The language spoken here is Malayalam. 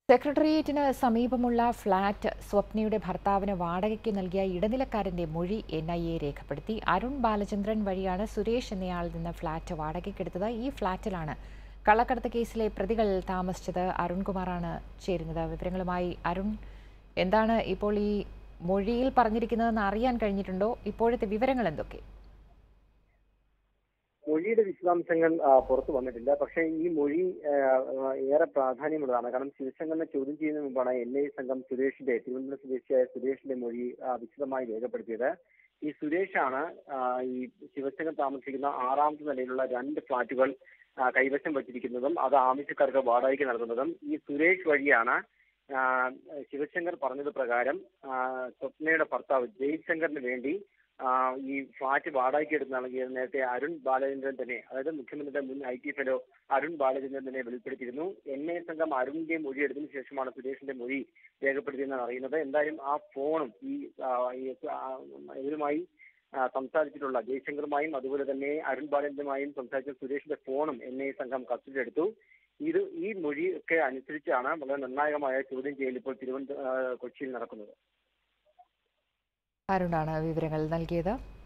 സെക്രട്ടേറിയറ്റിന് സമീപമുള്ള ഫ്ളാറ്റ് സ്വപ്നയുടെ ഭർത്താവിന് വാടകയ്ക്ക് നൽകിയ ഇടനിലക്കാരന്റെ മൊഴി എൻ ഐ എ രേഖപ്പെടുത്തി അരുൺ ബാലചന്ദ്രൻ വഴിയാണ് സുരേഷ് എന്നയാളിൽ നിന്ന് ഫ്ളാറ്റ് വാടകയ്ക്കെടുത്തത് ഈ ഫ്ളാറ്റിലാണ് കള്ളക്കടത്ത് കേസിലെ പ്രതികൾ താമസിച്ചത് അരുൺകുമാറാണ് ചേരുന്നത് വിവരങ്ങളുമായി അരുൺ എന്താണ് ഇപ്പോൾ ഈ മൊഴിയിൽ പറഞ്ഞിരിക്കുന്നതെന്ന് അറിയാൻ കഴിഞ്ഞിട്ടുണ്ടോ ഇപ്പോഴത്തെ വിവരങ്ങൾ എന്തൊക്കെ മൊഴിയുടെ വിശദാംശങ്ങൾ ആ, പുറത്തു വന്നിട്ടില്ല പക്ഷേ ഈ മൊഴി ആ, ആ, ഏറെ പ്രാധാന്യമുള്ളതാണ് കാരണം ശിവശങ്കറിനെ ചോദ്യം ചെയ്യുന്നതിന് മുമ്പാണ് എൻ ഐ സംഘം സുരേഷിന്റെ തിരുവനന്തപുരം സ്വദേശിയായ സുരേഷിന്റെ മൊഴി ആ, വിശദമായി രേഖപ്പെടുത്തിയത് ഈ സുരേഷാണ് ആ, ഈ ശിവശങ്കർ താമസിക്കുന്ന ആറാമത്തെ നിലയിലുള്ള രണ്ട് ഫ്ളാറ്റുകൾ ആ, കൈവശം വച്ചിരിക്കുന്നതും അത് ആവശ്യക്കാർക്ക് വാടകയ്ക്ക് നൽകുന്നതും ഈ സുരേഷ് വഴിയാണ് ആ, ശിവശങ്കർ പറഞ്ഞത് പ്രകാരം ആ, സ്വപ്നയുടെ ഭർത്താവ് ജയ്ശങ്കറിന് വേണ്ടി ആ, ഈ ഫ്ളാറ്റ് വാടകയ്ക്ക് എടുത്ത് നൽകിയത് നേരത്തെ അരുൺ ബാലചന്ദ്രൻ തന്നെ അതായത് മുഖ്യമന്ത്രിയുടെ മുൻ I T fellow Arun Balachandran തന്നെ വെളിപ്പെടുത്തിയിരുന്നു എൻ ഐ സംഘം അരുണിന്റെ മൊഴി എടുത്തതിനു ശേഷമാണ് സുരേഷിന്റെ മൊഴി രേഖപ്പെടുത്തിയെന്നാണ് അറിയുന്നത് എന്തായാലും ആ ഫോണും ഈ ആ, ഈ, ആ, ഇവരുമായി ആ, സംസാരിച്ചിട്ടുള്ള ജയശങ്കറുമായും അതുപോലെ തന്നെ അരുൺ ബാലചന്ദ്രനുമായും സംസാരിച്ച സുരേഷിന്റെ ഫോണും എൻ ഐ സംഘം കസ്റ്റഡിയിലെടുത്തു ഇത് ഈ മൊഴി ഒക്കെ അനുസരിച്ചാണ് വളരെ നിർണായകമായ ചോദ്യം ചെയ്യൽ ഇപ്പോൾ തിരുവനന്തപുരം കൊച്ചിയിൽ നടക്കുന്നത് അരുണാണ് വിവരങ്ങൾ നൽകിയത്